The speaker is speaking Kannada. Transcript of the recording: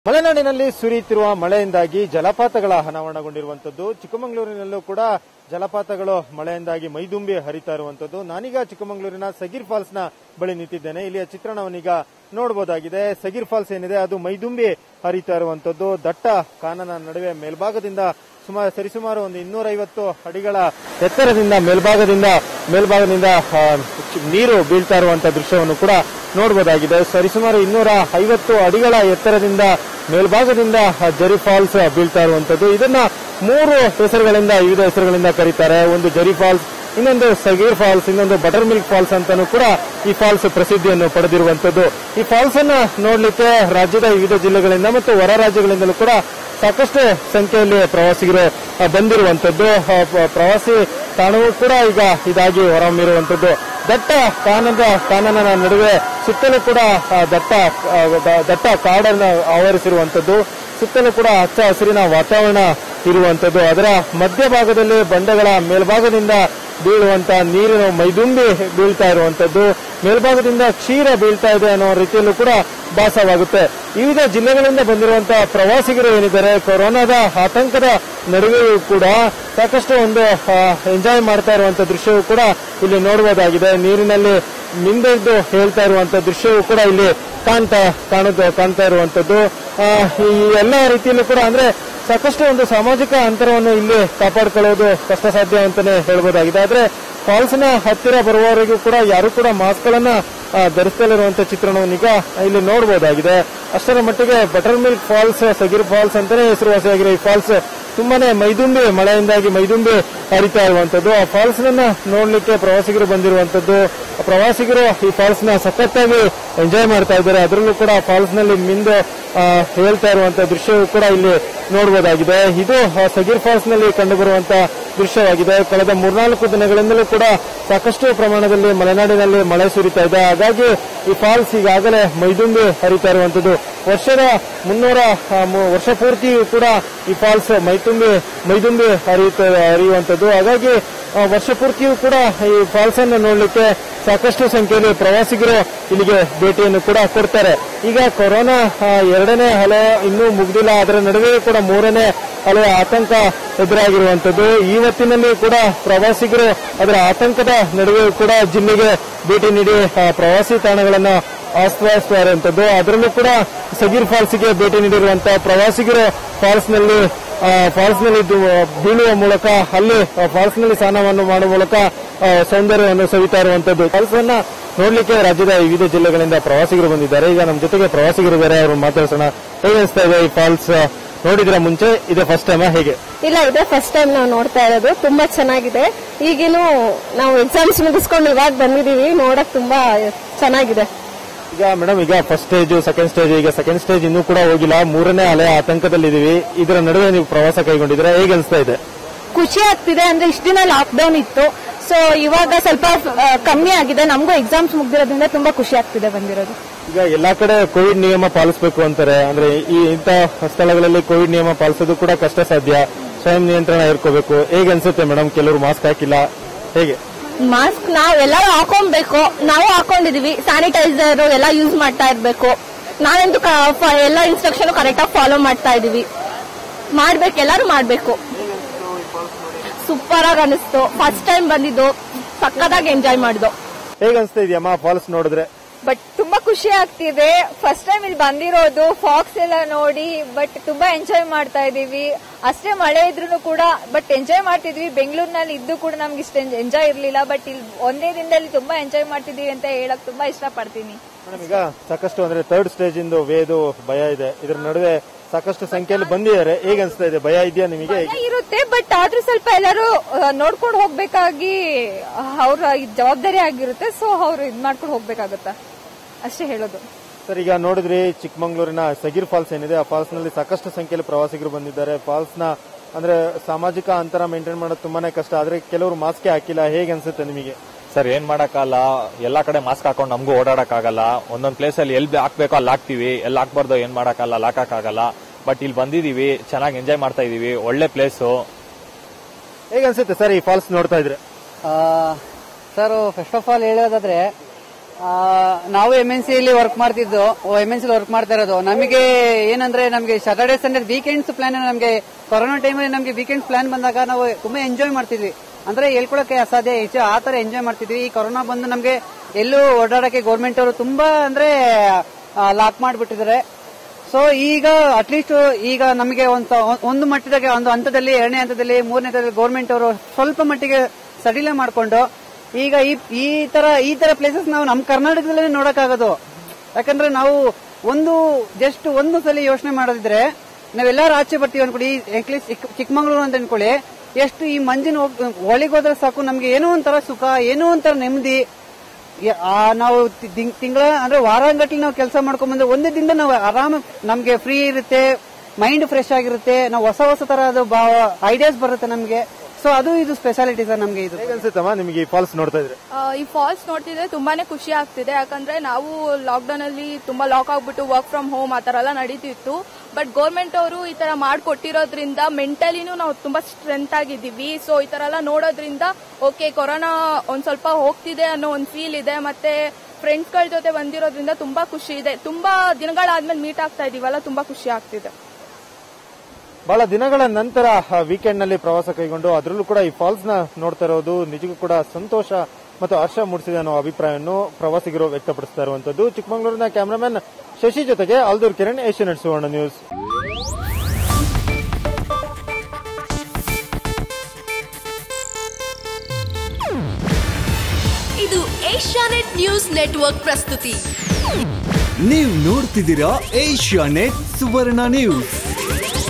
ಮಲೆನಾಡಿನಲ್ಲಿ ಸುರಿಯುತ್ತಿರುವ ಮಳೆಯಿಂದಾಗಿ ಜಲಪಾತಗಳ ಅನಾವರಣಗೊಂಡಿರುವಂತದ್ದು ಚಿಕ್ಕಮಗಳೂರಿನಲ್ಲೂ ಕೂಡ ಜಲಪಾತಗಳು ಮಳೆಯಿಂದಾಗಿ ಮೈದುಂಬಿ ಹರಿತಾ ಇರುವಂತದ್ದು ನಾನೀಗ ಚಿಕ್ಕಮಗಳೂರಿನ ಸಗೀರ್ ಫಾಲ್ಸ್ ನ ಬಳಿ ನಿಂತಿದ್ದೇನೆ ಇಲ್ಲಿಯ ಚಿತ್ರಣವನ್ನೀಗ ನೋಡಬಹುದಾಗಿದೆ ಸಗೀರ್ ಫಾಲ್ಸ್ ಏನಿದೆ ಅದು ಮೈದುಂಬಿ ಹರಿತಾ ಇರುವಂತದ್ದು ದಟ್ಟ ಕಾನನ ನಡುವೆ ಮೇಲ್ಭಾಗದಿಂದ ಸುಮಾರು ಸರಿಸುಮಾರು ಒಂದು ಇನ್ನೂರೈವತ್ತು ಅಡಿಗಳ ಎತ್ತರದಿಂದ ಮೇಲ್ಭಾಗದಿಂದ ಮೇಲ್ಭಾಗದಿಂದ ಆ, ಚಿ- ನೀರು ಬೀಳ್ತಾ ಇರುವಂತಹ ದೃಶ್ಯವನ್ನು ಕೂಡ ನೋಡಬಹುದಾಗಿದೆ ಸರಿಸುಮಾರು ಇನ್ನೂರ ಐವತ್ತು ಅಡಿಗಳ ಎತ್ತರದಿಂದ ಮೇಲ್ಭಾಗದಿಂದ ಆ, ಜರಿ ಫಾಲ್ಸ್ ಬೀಳ್ತಾ ಇರುವಂತದ್ದು ಇದನ್ನ ಮೂರು ಹೆಸರುಗಳಿಂದ ವಿವಿಧ ಹೆಸರುಗಳಿಂದ ಕರೀತಾರೆ ಒಂದು ಜರಿ ಫಾಲ್ಸ್ ಇನ್ನೊಂದು ಸಗೀರ್ ಫಾಲ್ಸ್ ಇನ್ನೊಂದು ಬಟರ್ ಮಿಲ್ಕ್ ಫಾಲ್ಸ್ ಅಂತಾನೂ ಕೂಡ ಈ ಫಾಲ್ಸ್ ಪ್ರಸಿದ್ಧಿಯನ್ನು ಪಡೆದಿರುವಂತದ್ದು ಈ ಫಾಲ್ಸ್ ಅನ್ನ ನೋಡ್ಲಿಕ್ಕೆ ರಾಜ್ಯದ ವಿವಿಧ ಜಿಲ್ಲೆಗಳಿಂದ ಮತ್ತು ಹೊರ ರಾಜ್ಯಗಳಿಂದಲೂ ಕೂಡ ಸಾಕಷ್ಟು ಸಂಖ್ಯೆಯಲ್ಲಿ ಪ್ರವಾಸಿಗರು ಆ, ಬಂದಿರುವಂತದ್ದು ಆ, ಪ- ಪ್ರವಾಸಿ ತಾಣವೂ ಕೂಡ ಈಗ ಇದಾಗಿ ಹೊರಹೊಮ್ಮಿರುವಂತದ್ದು ದಟ್ಟ ಕಾನದ ಕಾನನ ನಡುವೆ ಸುತ್ತಲೂ ಕೂಡ ಆ, ದಟ್ಟ ಆ, ದ- ದಟ್ಟ ಕಾಡನ್ನು ಆವರಿಸಿರುವಂತದ್ದು ಸುತ್ತಲೂ ಕೂಡ ಹಚ್ಚ ಹಸಿರಿನ ವಾತಾವರಣ ಇರುವಂತದ್ದು ಅದರ ಮಧ್ಯಭಾಗದಲ್ಲಿ ಬಂಡೆಗಳ ಮೇಲ್ಭಾಗದಿಂದ ಬೀಳುವಂತ ನೀರಿನ ಮೈದುಂಬಿ ಬೀಳ್ತಾ ಇರುವಂತದ್ದು ಮೇಲ್ಭಾಗದಿಂದ ಕ್ಷೀರ ಬೀಳ್ತಾ ಇದೆ ಅನ್ನೋ ರೀತಿಯಲ್ಲೂ ಕೂಡ ಭಾಸವಾಗುತ್ತೆ ವಿವಿಧ ಜಿಲ್ಲೆಗಳಿಂದ ಬಂದಿರುವಂತಹ ಪ್ರವಾಸಿಗರು ಏನಿದ್ದಾರೆ ಕೊರೋನಾದ ಆತಂಕದ ನಡುವೆಯೂ ಕೂಡ ಸಾಕಷ್ಟು ಒಂದು ಎಂಜಾಯ್ ಮಾಡ್ತಾ ಇರುವಂತ ದೃಶ್ಯವೂ ಕೂಡ ಇಲ್ಲಿ ನೋಡಬಹುದಾಗಿದೆ ನೀರಿನಲ್ಲಿ ಮಿಂದೆದ್ದು ಹೇಳ್ತಾ ಇರುವಂತ ದೃಶ್ಯವೂ ಕೂಡ ಇಲ್ಲಿ ಕಾಣ್ತಾ ಕಾಣುತ್ತ ಕಾಣ್ತಾ ಇರುವಂತದ್ದು ಆ, ಈ ಎಲ್ಲ ರೀತಿಯಲ್ಲೂ ಕೂಡ ಅಂದ್ರೆ ಸಾಕಷ್ಟು ಒಂದು ಸಾಮಾಜಿಕ ಅಂತರವನ್ನು ಇಲ್ಲಿ ಕಾಪಾಡಿಕೊಳ್ಳೋದು ಕಷ್ಟ ಸಾಧ್ಯ ಅಂತಾನೆ ಹೇಳ್ಬೋದಾಗಿದೆ ಆದ್ರೆ ಫಾಲ್ಸ್ನ ಹತ್ತಿರ ಬರುವವರೆಗೂ ಕೂಡ ಯಾರು ಕೂಡ ಮಾಸ್ಕ್ ಗಳನ್ನ ಆ, ಧರಿಸ್ತಲಿರುವಂತ ಚಿತ್ರಣವನ್ನು ಈಗ ಇಲ್ಲಿ ನೋಡಬಹುದಾಗಿದೆ ಅಷ್ಟರ ಮಟ್ಟಿಗೆ buttermilk falls Sageer falls ಅಂತಾನೆ ಹೆಸರುವಾಸಿಯಾಗಿರೋ ಈ ಫಾಲ್ಸ್ ತುಂಬಾನೇ ಮೈದುಂಬಿ ಮಳೆಯಿಂದಾಗಿ ಮೈದುಂಬಿ ಹರಿತಾ ಇರುವಂತದ್ದು ಆ ಫಾಲ್ಸ್ ನನ್ನ ನೋಡ್ಲಿಕ್ಕೆ ಪ್ರವಾಸಿಗರು ಬಂದಿರುವಂತದ್ದು ಆ ಪ್ರವಾಸಿಗರು ಈ ಫಾಲ್ಸ್ ನ ಸಖತ್ತಾಗಿ ಎಂಜಾಯ್ ಮಾಡ್ತಾ ಇದ್ದಾರೆ ಅದರಲ್ಲೂ ಕೂಡ ಫಾಲ್ಸ್ ನಲ್ಲಿ ಮಿಂದು ಆ, ಹೇಳ್ತಾ ಇರುವಂತ ದೃಶ್ಯವೂ ಕೂಡ ಇಲ್ಲಿ ನೋಡಬಹುದಾಗಿದೆ ಇದು ಆ, ಸಗೀರ್ ಫಾಲ್ಸ್ ನಲ್ಲಿ ಕಂಡುಬರುವಂತ ದೃಶ್ಯವಾಗಿದೆ ಕಳೆದ ಮೂರ್ನಾಲ್ಕು ದಿನಗಳಿಂದಲೂ ಕೂಡ ಸಾಕಷ್ಟು ಪ್ರಮಾಣದಲ್ಲಿ ಮಲೆನಾಡಿನಲ್ಲಿ ಮಳೆ ಸುರಿತಾ ಇದೆ ಹಾಗಾಗಿ ಈ ಫಾಲ್ಸ್ ಈಗಾಗಲೇ ಮೈದುಂಬಿ ಹರಿತಾ ಇರುವಂತದ್ದು ವರ್ಷದ ಮುನ್ನೂರ ಆ, ಮು- ವರ್ಷ ಪೂರ್ತಿಯೂ ಕೂಡ ಈ ಫಾಲ್ಸ್ ಮೈತುಂಬಿ ಮೈದುಂಬಿ ಹರಿಯುತ್ತ ಹರಿಯುವಂತದ್ದು ಹಾಗಾಗಿ ಆ, ವರ್ಷ ಪೂರ್ತಿಯೂ ಕೂಡ ಈ ಫಾಲ್ಸ್ ಅನ್ನು ನೋಡಲಿಕ್ಕೆ ಸಾಕಷ್ಟು ಸಂಖ್ಯೆಯಲ್ಲಿ ಪ್ರವಾಸಿಗರು ಇಲ್ಲಿಗೆ ಭೇಟಿಯನ್ನು ಕೂಡ ಕೊಡ್ತಾರೆ ಈಗ ಕೊರೋನಾ ಆ, ಎರಡನೇ ಅಲೆ ಇನ್ನೂ ಮುಗ್ದಿಲ್ಲ ಅದರ ನಡುವೆಯೂ ಕೂಡ ಮೂರನೇ ಅಲೆಯ ಆತಂಕ ಎದುರಾಗಿರುವಂತದ್ದು ಇವತ್ತಿನಲ್ಲಿ ಕೂಡ ಪ್ರವಾಸಿಗರು ಅದರ ಆತಂಕದ ನಡುವೆಯೂ ಕೂಡ ಜಿಲ್ಲೆಗೆ ಭೇಟಿ ನೀಡಿ ಆ, ಪ್ರವಾಸಿ ತಾಣಗಳನ್ನು ಆಶ್ರಯಿಸುವಂತದ್ದು ಅದರಲ್ಲೂ ಕೂಡ ಸಗೀರ್ ಫಾಲ್ಸ್ಗೆ ಭೇಟಿ ನೀಡಿರುವಂತಹ ಪ್ರವಾಸಿಗರು ಫಾಲ್ಸ್ನಲ್ಲಿ ಫಾಲ್ಸ್ನಲ್ಲಿ ಬೀಳುವ ಮೂಲಕ ಅಲ್ಲಿ ಫಾಲ್ಸ್ನಲ್ಲಿ ಸ್ನಾನವನ್ನು ಮಾಡುವ ಮೂಲಕ ಆ, ಸೌಂದರ್ಯವನ್ನು ಸವಿತಾ ಇರುವಂತದ್ದು ಫಾಲ್ಸ್ ಅನ್ನ ನೋಡ್ಲಿಕ್ಕೆ ರಾಜ್ಯದ ವಿವಿಧ ಜಿಲ್ಲೆಗಳಿಂದ ಪ್ರವಾಸಿಗರು ಬಂದಿದ್ದಾರೆ ಈಗ ನಮ್ಮ ಜೊತೆಗೆ ಪ್ರವಾಸಿಗರು ಇದ್ದಾರೆ ಅವರು ಮಾತಾಡ್ಸೋಣ ಹೇಗೆ ಅನಿಸ್ತಾ ಇದೆ ಈ ಫಾಲ್ಸ್ ನೋಡಿದ್ರ ಮುಂಚೆ ಇದೆ ಫಸ್ಟ್ ಟೈಮ್ ಹೇಗೆ ಇಲ್ಲ ಇದೇ ಫಸ್ಟ್ ಟೈಮ್ ನಾವು ನೋಡ್ತಾ ಇರೋದು ತುಂಬಾ ಚೆನ್ನಾಗಿದೆ ಈಗೇನು ನಾವು ಎಕ್ಸಾಮ್ಸ್ ಮುಗಿಸ್ಕೊಂಡು ಇವಾಗ ಬಂದಿದೀವಿ ನೋಡಕ್ ತುಂಬಾ ಚೆನ್ನಾಗಿದೆ ಈಗ ಮೇಡಮ್ ಈಗ ಫಸ್ಟ್ ಸ್ಟೇಜ್ ಸೆಕೆಂಡ್ ಸ್ಟೇಜ್ ಈಗ ಸೆಕೆಂಡ್ ಸ್ಟೇಜ್ ಇನ್ನೂ ಕೂಡ ಹೋಗಿಲ್ಲ ಮೂರನೇ ಅಲೆ ಆತಂಕದಲ್ಲಿದ್ದೀವಿ ಇದರ ನಡುವೆ ನೀವು ಪ್ರವಾಸ ಕೈಗೊಂಡಿದ್ರೆ ಹೇಗೆ ಅನಿಸ್ತಾ ಇದೆ ಖುಷಿ ಆಗ್ತಿದೆ ಅಂದ್ರೆ ಇಷ್ಟ ದಿನ ಲಾಕ್ ಡೌನ್ ಇತ್ತು ಸೊ ಇವಾಗ ಸ್ವಲ್ಪ ಆ, ಕಮ್ಮಿ ಆಗಿದೆ ನಮಗೂ ಎಕ್ಸಾಮ್ಸ್ ಮುಗ್ದಿರೋದ್ರಿಂದ ತುಂಬಾ ಖುಷಿ ಆಗ್ತಿದೆ ಬಂದಿರೋದು ಈಗ ಎಲ್ಲಾ ಕಡೆ ಕೋವಿಡ್ ನಿಯಮ ಪಾಲಿಸಬೇಕು ಅಂತಾರೆ ಅಂದ್ರೆ ಈ ಇಂಥ ಸ್ಥಳಗಳಲ್ಲಿ ಕೋವಿಡ್ ನಿಯಮ ಪಾಲಿಸೋದು ಕೂಡ ಕಷ್ಟ ಸಾಧ್ಯ ಸ್ವಯಂ ನಿಯಂತ್ರಣ ಇರ್ಕೋಬೇಕು ಹೇಗೆ ಅನ್ಸುತ್ತೆ ಮೇಡಮ್ ಕೆಲವರು ಮಾಸ್ಕ್ ಹಾಕಿಲ್ಲ ಹೇಗೆ ಮಾಸ್ಕ್ ನಾವ್ ಎಲ್ಲರೂ ಹಾಕೊಬೇಕು ನಾವು ಹಾಕೊಂಡಿದೀವಿ ಸ್ಯಾನಿಟೈಸರ್ ಎಲ್ಲ ಯೂಸ್ ಮಾಡ್ತಾ ಇರ್ಬೇಕು ನಾವಂತೂ ಕ- ಫ- ಎಲ್ಲ ಇನ್ಸ್ಟ್ರಕ್ಷನ್ ಕರೆಕ್ಟ್ ಆಗಿ ಫಾಲೋ ಮಾಡ್ತಾ ಇದೀವಿ ಮಾಡ್ಬೇಕು ಎಲ್ಲರೂ ಮಾಡ್ಬೇಕು ಸೂಪರ್ ಆಗಿ ಅನಿಸ್ತು ಫಸ್ಟ್ ಟೈಮ್ ಬಂದಿದ್ದು ಸಕ್ಕದಾಗಿ ಎಂಜಾಯ್ ಮಾಡಿದ್ದು ಹೇಗೆ ಅನ್ಸ್ತಾ ಇದೆಯಮ್ಮ ಫಾಲ್ಸ್ ನೋಡಿದ್ರೆ ಬಟ್ ತುಂಬಾ ಖುಷಿ ಆಗ್ತಿದೆ ಫಸ್ಟ್ ಟೈಮ್ ಇಲ್ಲಿ ಬಂದಿರೋದು ಫಾಕ್ಸ್ ಎಲ್ಲ ನೋಡಿ ಬಟ್ ತುಂಬಾ ಎಂಜಾಯ್ ಮಾಡ್ತಾ ಇದೀವಿ ಅಷ್ಟೇ ಮಳೆ ಇದ್ರು ಕೂಡ ಬಟ್ ಎಂಜಾಯ್ ಮಾಡ್ತಿದ್ವಿ ಬೆಂಗಳೂರಿನಲ್ಲಿ ಇದ್ದು ಕೂಡ ನಮ್ಗೆ ಇಷ್ಟ ಎಂಜಾಯ್ ಇರ್ಲಿಲ್ಲ ಬಟ್ ಇಲ್ಲಿ ಒಂದೇ ದಿನದಲ್ಲಿ ತುಂಬಾ ಎಂಜಾಯ್ ಮಾಡ್ತಿದೀವಿ ಅಂತ ಹೇಳಕ್ ತುಂಬಾ ಇಷ್ಟಪಡ್ತೀನಿ ಮೇಡಮ್ ಈಗ ಸಾಕಷ್ಟು ಅಂದ್ರೆ ಥರ್ಡ್ ಸ್ಟೇಜ್ ಇಂದು ವೇದು ಭಯ ಇದೆ ಇದರ ನಡುವೆ ಸಾಕಷ್ಟು ಸಂಖ್ಯೆಯಲ್ಲಿ ಬಂದಿದ್ದಾರೆ ಹೇಗೆ ಅನ್ಸ್ತಾ ಇದೆ ಭಯ ಇದೆಯಾ ನಿಮಗೆ ಭಯ ಇರುತ್ತೆ ಬಟ್ ಆದ್ರೂ ಸ್ವಲ್ಪ ಎಲ್ಲರೂ ನೋಡ್ಕೊಂಡು ಹೋಗ್ಬೇಕಾಗಿ ಅವ್ರ ಜವಾಬ್ದಾರಿ ಆಗಿರುತ್ತೆ ಸೊ ಅವ್ರು ಇದ್ ಮಾಡ್ಕೊಂಡು ಹೋಗ್ಬೇಕಾಗತ್ತ ಅಷ್ಟೇ ಹೇಳೋದು ಸರ್ ಈಗ ನೋಡಿದ್ರಿ ಚಿಕ್ಕಮಂಗ್ಳೂರಿನ ಸಗೀರ್ ಫಾಲ್ಸ್ ಏನಿದೆ ಆ ಫಾಲ್ಸ್ ನಲ್ಲಿ ಸಾಕಷ್ಟು ಸಂಖ್ಯೆಯಲ್ಲಿ ಪ್ರವಾಸಿಗರು ಬಂದಿದ್ದಾರೆ ಫಾಲ್ಸ್ ನ ಅಂದ್ರೆ ಸಾಮಾಜಿಕ ಅಂತರ ಮೇಂಟೈನ್ ಮಾಡೋದು ತುಂಬಾನೇ ಕಷ್ಟ ಆದ್ರೆ ಕೆಲವರು ಮಾಸ್ಕ್ ಹಾಕಿಲ್ಲ ಹೇಗೆ ಅನ್ಸುತ್ತೆ ನಿಮಗೆ ಸರ್ ಏನ್ ಮಾಡಕ್ಕಾಗಲ್ಲ ಎಲ್ಲಾ ಕಡೆ ಮಾಸ್ಕ್ ಹಾಕೊಂಡು ನಮಗೂ ಓಡಾಡಕ್ಕಾಗಲ್ಲ ಒಂದೊಂದ್ ಪ್ಲೇಸ್ ಅಲ್ಲಿ ಎಲ್ಲಿ ಹಾಕ್ಬೇಕೋ ಅಲ್ಲಿ ಹಾಕ್ತಿವಿ ಎಲ್ಲಿ ಹಾಕ್ಬಾರ್ದು ಏನ್ ಮಾಡಕ್ಕಾಗಲ್ಲ ಅಲ್ಲಿ ಹಾಕಕ್ಕಾಗಲ್ಲ ಬಟ್ ಇಲ್ಲಿ ಬಂದಿದೀವಿ ಚೆನ್ನಾಗಿ ಎಂಜಾಯ್ ಮಾಡ್ತಾ ಇದೀವಿ ಒಳ್ಳೆ ಪ್ಲೇಸು ಹೇಗೆ ಅನ್ಸುತ್ತೆ ಸರ್ ಈ ಫಾಲ್ಸ್ ನೋಡ್ತಾ ಇದ್ರೆ ಸರ್ ಫಸ್ಟ್ ಆಫ್ ಆಲ್ ಹೇಳೋದಾದ್ರೆ ಆ, ನಾವು ಎಮ್ ಎನ್ ಸಿಲಿ ವರ್ಕ್ ಮಾಡ್ತಿದ್ದು ಎಮ್ ಎನ್ ಸಿಲಿ ವರ್ಕ್ ಮಾಡ್ತಾ ಇರೋದು ನಮಗೆ ಏನಂದ್ರೆ ನಮಗೆ ಸ್ಯಾಟರ್ಡೆ ಸಂಡೇ ವೀಕೆಂಡ್ಸ್ ಪ್ಲಾನ್ ನಮಗೆ ಕೊರೋನಾ ಟೈಮಲ್ಲಿ ನಮಗೆ ವೀಕೆಂಡ್ಸ್ ಪ್ಲಾನ್ ಬಂದಾಗ ನಾವು ತುಂಬಾ ಎಂಜಾಯ್ ಮಾಡ್ತಿದ್ವಿ ಅಂದ್ರೆ ಹೇಳ್ಕೊಳಕ್ಕೆ ಅಸಾಧ್ಯ ಹೆಚ್ಚು ಆ ತರ ಎಂಜಾಯ್ ಮಾಡ್ತಿದ್ವಿ ಈ ಕೊರೋನಾ ಬಂದು ನಮಗೆ ಎಲ್ಲೂ ಓಡಾಡಕ್ಕೆ ಗೌರ್ಮೆಂಟ್ ಅವರು ತುಂಬಾ ಅಂದ್ರೆ ಲಾಕ್ ಮಾಡ್ಬಿಟ್ಟಿದ್ದಾರೆ ಸೊ ಈಗ ಅಟ್ಲೀಸ್ಟ್ ಈಗ ನಮಗೆ ಒಂದು ಒಂದು ಮಟ್ಟದಾಗೆ ಒಂದು ಹಂತದಲ್ಲಿ ಎರಡನೇ ಹಂತದಲ್ಲಿ ಮೂರನೇ ಹಂತದಲ್ಲಿ ಗೌರ್ಮೆಂಟ್ ಅವರು ಸ್ವಲ್ಪ ಮಟ್ಟಿಗೆ ಸಡಿಲ ಮಾಡಿಕೊಂಡು ಈಗ ಈ ಈ ತರ ಈ ತರ ಪ್ಲೇಸಸ್ ನಾವು ನಮ್ಮ ಕರ್ನಾಟಕದಲ್ಲೇ ನೋಡಕ್ಕಾಗೋದು ಯಾಕಂದ್ರೆ ನಾವು ಒಂದು ಜಸ್ಟ್ ಒಂದು ಸಲ ಯೋಚನೆ ಮಾಡೋದಿದ್ರೆ ನಾವೆಲ್ಲಾರು ಆಚೆ ಬರ್ತೀವಿ ಅನ್ಕೊಳ್ಳಿ ಅಟ್ಲೀಸ್ಟ್ ಚಿಕ್ಕಮಂಗ್ಳೂರು ಅಂತ ಅನ್ಕೊಳ್ಳಿ ಎಷ್ಟು ಈ ಮಂಜಿನ ಒಳಗೆ ಹೋದ್ರೆ ಸಾಕು ನಮ್ಗೆ ಏನೋ ಒಂಥರ ಸುಖ ಏನೋ ಒಂಥರ ನೆಮ್ಮದಿ ಯ- ಆ ನಾವು ತಿಂಗಳ ಅಂದ್ರೆ ವಾರಾಂಗಟ್ಲಿ ನಾವು ಕೆಲಸ ಮಾಡ್ಕೊಂಡ್ ಬಂದ್ರೆ ಒಂದೇ ದಿನದ ನಾವು ಆರಾಮ ನಮ್ಗೆ ಫ್ರೀ ಇರುತ್ತೆ ಮೈಂಡ್ ಫ್ರೆಶ್ ಆಗಿರುತ್ತೆ ನಾವು ಹೊಸ ಹೊಸ ತರಹದ ಐಡಿಯಾಸ್ ಬರುತ್ತೆ ನಮ್ಗೆ ಸೊ ಅದು ಇದು ಸ್ಪೆಷಾಲಿಟಿ ಸರ್ ನಮ್ಗೆ ಇದು ಹೇಗೆ ಅನ್ಸುತ್ತಮ್ಮ ನಿಮಗೆ ಈ ಫಾಲ್ಸ್ ನೋಡ್ತಾ ಇದ್ರೆ ಆ, ಈ ಫಾಲ್ಸ್ ನೋಡ್ತಿದ್ರೆ ತುಂಬಾನೇ ಖುಷಿ ಆಗ್ತಿದೆ ಯಾಕಂದ್ರೆ ನಾವು ಲಾಕ್ಡೌನ್ ಅಲ್ಲಿ ತುಂಬಾ ಲಾಕ್ ಆಗ್ಬಿಟ್ಟು ವರ್ಕ್ ಫ್ರಮ್ ಹೋಮ್ ಆ ತರ ಎಲ್ಲ ನಡೀತಿತ್ತು ಬಟ್ ಗೌರ್ಮೆಂಟ್ ಅವರು ಈ ತರ ಮಾಡ್ಕೊಟ್ಟಿರೋದ್ರಿಂದ ಮೆಂಟಲಿನೂ ನಾವು ತುಂಬಾ ಸ್ಟ್ರೆಂತ್ ಆಗಿದ್ದೀವಿ ಸೊ ಈ ತರ ಎಲ್ಲ ನೋಡೋದ್ರಿಂದ ಓಕೆ ಕೊರೋನಾ ಒಂದ್ ಸ್ವಲ್ಪ ಹೋಗ್ತಿದೆ ಅನ್ನೋ ಒಂದು ಫೀಲ್ ಇದೆ ಮತ್ತೆ ಫ್ರೆಂಡ್ಸ್ ಗಳ ಜೊತೆ ಬಂದಿರೋದ್ರಿಂದ ತುಂಬಾ ಖುಷಿ ಇದೆ ತುಂಬಾ ದಿನಗಳಾದ್ಮೇಲೆ ಮೀಟ್ ಆಗ್ತಾ ಇದೀವಲ್ಲ ತುಂಬಾ ಖುಷಿ ಆಗ್ತಿದೆ ಬಹಳ ದಿನಗಳ ನಂತರ ವೀಕೆಂಡ್ ನಲ್ಲಿ ಪ್ರವಾಸ ಕೈಗೊಂಡು ಅದರಲ್ಲೂ ಕೂಡ ಈ ಫಾಲ್ಸ್ ನ ನೋಡ್ತಾ ಇರೋದು ನಿಜಕ್ಕೂ ಕೂಡ ಸಂತೋಷ ಮತ್ತು ಹರ್ಷ ಮೂಡಿಸಿದೆ ಅನ್ನೋ ಅಭಿಪ್ರಾಯವನ್ನು ಪ್ರವಾಸಿಗರು ವ್ಯಕ್ತಪಡಿಸ್ತಾ ಇರುವಂತದ್ದು ಚಿಕ್ಕಮಗಳೂರಿನ ಕ್ಯಾಮರಾಮನ್ ಶಶಿ ಜೊತೆಗೆ ಆಲ್ದೂರ್ ಕಿರಣ್ ಏಷ್ಯಾನೆಟ್ ಸುವರ್ಣ ನ್ಯೂಸ್ ಇದು ಏಷ್ಯಾನೆಟ್ ನ್ಯೂಸ್ ನೆಟ್ವರ್ಕ್ ಪ್ರಸ್ತುತಿ ನೀವು ನೋಡ್ತಿದ್ದೀರಾ ಏಷ್ಯಾ ನೆಟ್ ಸುವರ್ಣ ನ್ಯೂಸ್